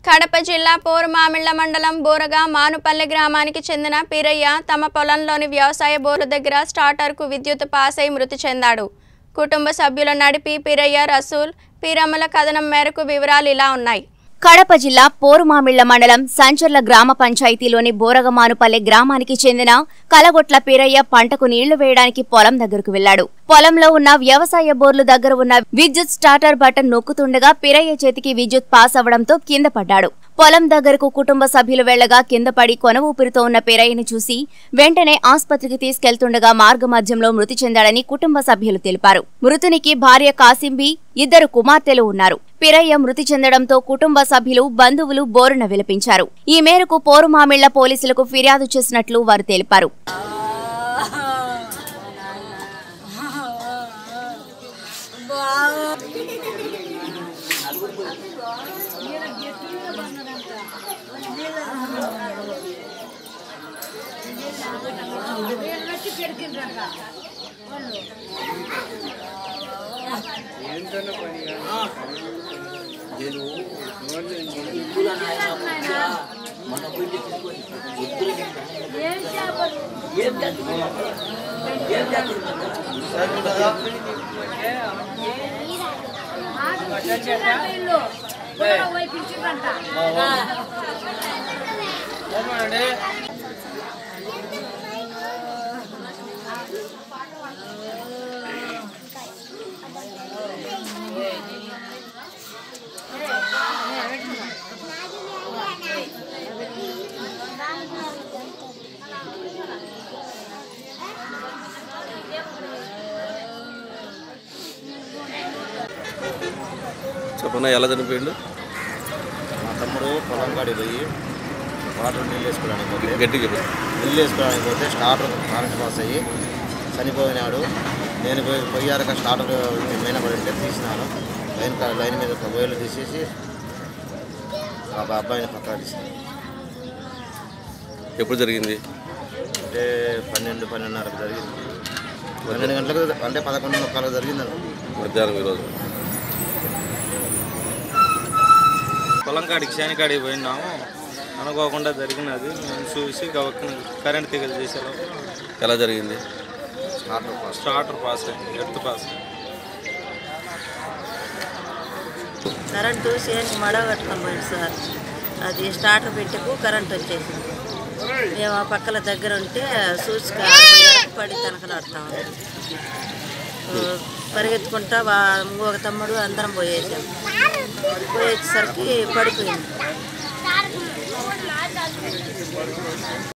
కడప జిల్లా పోరుమామిళ్ల మండలం బోరగా మానుపల్లి గ్రామానికి చెందిన పీరయ్య తమ పొలంలోని వ్యవసాయ బోరు దగ్గర స్టార్టర్కు విద్యుత్ పాస్ అయి మృతి చెందాడు కుటుంబ సభ్యులు నడిపి పీరయ్య రసూల్ పీరమ్మల కథనం మేరకు వివరాలు ఇలా ఉన్నాయి కడప జిల్లా పోరుమామిళ్ల మండలం సంచర్ల గ్రామ పంచాయతీలోని బోరగమానుపల్లె గ్రామానికి చెందిన కలగొట్ల పీరయ్య పంటకు నీళ్లు వేయడానికి పొలం దగ్గరకు వెళ్లాడు పొలంలో ఉన్న వ్యవసాయ బోర్లు దగ్గర ఉన్న విద్యుత్ స్టార్టర్ బటన్ నొక్కుతుండగా పీరయ్య చేతికి విద్యుత్ పాస్ అవడంతో కింద పడ్డాడు పొలం దగ్గరకు కుటుంబ సభ్యులు వెళ్లగా కింద పడి కొన ఊపిరితో ఉన్న పీరయ్యను చూసి వెంటనే ఆసుపత్రికి తీసుకెళ్తుండగా మార్గమధ్యంలో మృతి చెందాడని కుటుంబ సభ్యులు తెలిపారు మృతునికి భార్య కాసింబి ఇద్దరు కుమార్తెలు ఉన్నారు పిరయ్య మృతి చెందడంతో కుటుంబ సభ్యులు బంధువులు బోరున విలపించారు ఈ మేరకు పోరుమామిళ్ల పోలీసులకు ఫిర్యాదు చేసినట్లు వారు తెలిపారు చెప్పన్నా ఎలా చనిపోయిండు మా తమ్ముడు పొలం కాడికి పోయి వాటర్ నీళ్ళు వేసుకోవడానికి పోతే గట్టిగా చెప్పు నీళ్ళు వేసుకోవడానికి పోతే స్టార్టర్ కరెంట్ పాస్ అయ్యి చనిపోయినాడు నేను పోయి పోయాక స్టార్టర్ మీద పడి ఉంటే తీసినాను లైన్ కా- లైన్ మీద ఒక వేలు తీసేసి ఆ బా- అబ్బాయిని పక్కన తీసినాను ఎప్పుడు జరిగింది అంటే పన్నెండు పన్నెండున్నరకు జరిగింది పన్నెండు గంటలకు అంటే పదకొండు ముక్కలకు జరిగింది మధ్యాహ్నం ఈరోజు పొలం కాడికి శనికాడికి పోయినాము అనుకోకుండా జరిగినది మేము చూసి గబక్కున కరెంట్ తీగలు చేసేలోపు ఎలా జరిగింది స్టార్టర్ పాస్ స్టార్టర్ పాస్ అయింది ఎర్త్ పాస్ కరెంటు చేసి మడ కట్టుకొని పోయింది సార్ అది స్టార్టర్ పెట్టకు కరెంట్ వచ్చేసింది మేము ఆ పక్కల దగ్గర ఉంటే చూసి పడి తనకలాడుతాము పరిగెత్తుకుంటా వా ఇంకొక తమ్ముడు అందరం పోయేసాం పోయేసరికి పడిపోయింది